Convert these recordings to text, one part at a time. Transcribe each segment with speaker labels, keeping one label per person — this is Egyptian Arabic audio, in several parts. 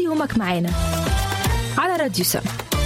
Speaker 1: يومك معانا على راديو سما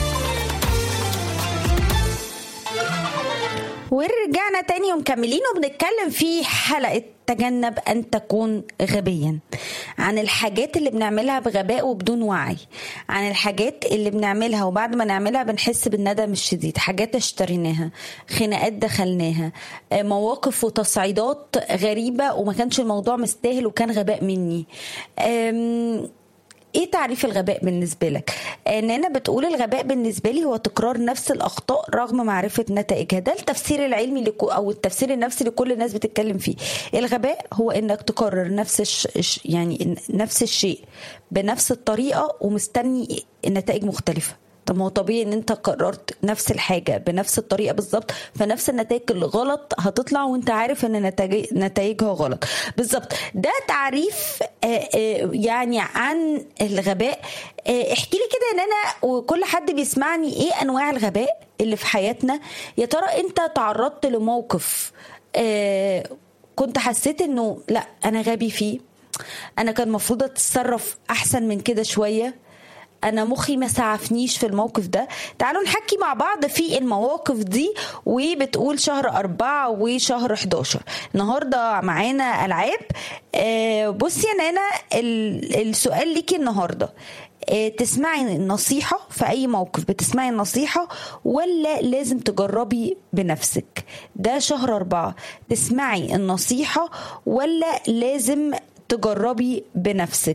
Speaker 2: ورجعنا تاني ومكملين وبنتكلم في حلقة تجنب أن تكون غبيا عن الحاجات اللي بنعملها بغباء وبدون وعي عن الحاجات اللي بنعملها وبعد ما نعملها بنحس بالندم الشديد حاجات اشتريناها خناقات دخلناها آه، مواقف وتصعيدات غريبة وما كانش الموضوع مستاهل وكان غباء مني أم ايه تعريف الغباء بالنسبه لك نانا بتقول الغباء بالنسبه لي هو تكرار نفس الاخطاء رغم معرفه نتائجها ده التفسير العلمي لكو او التفسير النفسي لكل الناس بتتكلم فيه الغباء هو انك تكرر نفس الش... الش- يعني نفس الشيء بنفس الطريقه ومستني نتائج مختلفه طب ما هو طبيعي ان انت قررت نفس الحاجه بنفس الطريقه بالظبط فنفس النتائج الغلط هتطلع وانت عارف ان نتائج نتائجها غلط بالظبط ده تعريف آه، آه، يعني عن الغباء آه، احكي لي كده ان انا وكل حد بيسمعني ايه انواع الغباء اللي في حياتنا يا ترى انت تعرضت لموقف آه، كنت حسيت انه لا انا غبي فيه انا كان المفروض اتصرف احسن من كده شويه انا مخي ما سعفنيش في الموقف ده تعالوا نحكي مع بعض في المواقف دي وبتقول شهر أربعة وشهر 11 النهاردة معانا ألعاب آه، بصي يا نانا ال- السؤال ليكي النهاردة آه، تسمعي النصيحة في أي موقف بتسمعي النصيحة ولا لازم تجربي بنفسك ده شهر أربعة تسمعي النصيحة ولا لازم تجربي بنفسك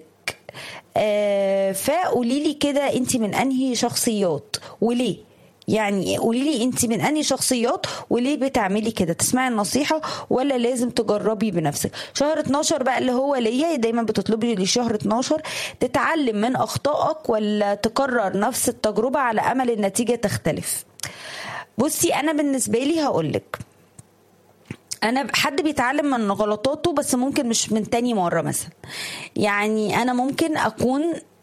Speaker 2: آه، فقولي لي كده انت من انهي شخصيات وليه يعني قولي لي انت من انهي شخصيات وليه بتعملي كده تسمعي النصيحه ولا لازم تجربي بنفسك شهر 12 بقى اللي هو ليا دايما بتطلبي لي شهر 12 تتعلم من اخطائك ولا تكرر نفس التجربه على امل النتيجه تختلف بصي انا بالنسبه لي هقولك انا حد بيتعلم من غلطاته بس ممكن مش من تاني مره مثلا يعني انا ممكن اكون